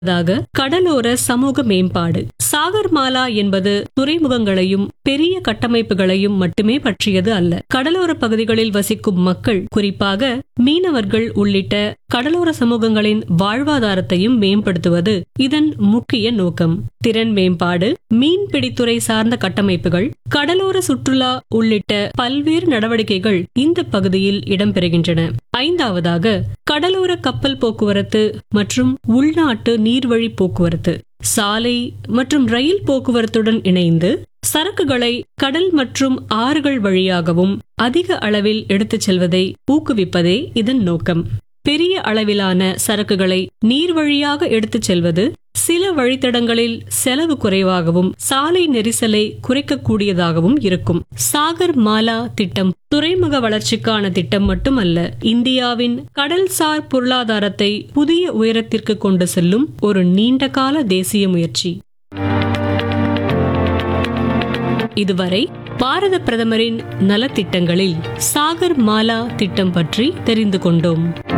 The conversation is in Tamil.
தாக கடலோர சமூக மேம்பாடு சாகர்மாலா என்பது துறைமுகங்களையும் பெரிய கட்டமைப்புகளையும் மட்டுமே பற்றியது அல்ல கடலோர பகுதிகளில் வசிக்கும் மக்கள் குறிப்பாக மீனவர்கள் உள்ளிட்ட கடலோர சமூகங்களின் வாழ்வாதாரத்தையும் மேம்படுத்துவது இதன் முக்கிய நோக்கம் திறன் மேம்பாடு மீன்பிடித்துறை சார்ந்த கட்டமைப்புகள் கடலோர சுற்றுலா உள்ளிட்ட பல்வேறு நடவடிக்கைகள் இந்த பகுதியில் இடம்பெறுகின்றன ஐந்தாவதாக கடலோர கப்பல் போக்குவரத்து மற்றும் உள்நாட்டு நீர்வழி போக்குவரத்து சாலை மற்றும் ரயில் போக்குவரத்துடன் இணைந்து சரக்குகளை கடல் மற்றும் ஆறுகள் வழியாகவும் அதிக அளவில் எடுத்துச் செல்வதை ஊக்குவிப்பதே இதன் நோக்கம் பெரிய அளவிலான சரக்குகளை நீர் வழியாக எடுத்துச் செல்வது சில வழித்தடங்களில் செலவு குறைவாகவும் சாலை நெரிசலை குறைக்கக்கூடியதாகவும் இருக்கும் சாகர் மாலா திட்டம் துறைமுக வளர்ச்சிக்கான திட்டம் மட்டுமல்ல இந்தியாவின் கடல்சார் பொருளாதாரத்தை புதிய உயரத்திற்கு கொண்டு செல்லும் ஒரு நீண்டகால தேசிய முயற்சி இதுவரை பாரத பிரதமரின் நலத்திட்டங்களில் சாகர் மாலா திட்டம் பற்றி தெரிந்து கொண்டோம்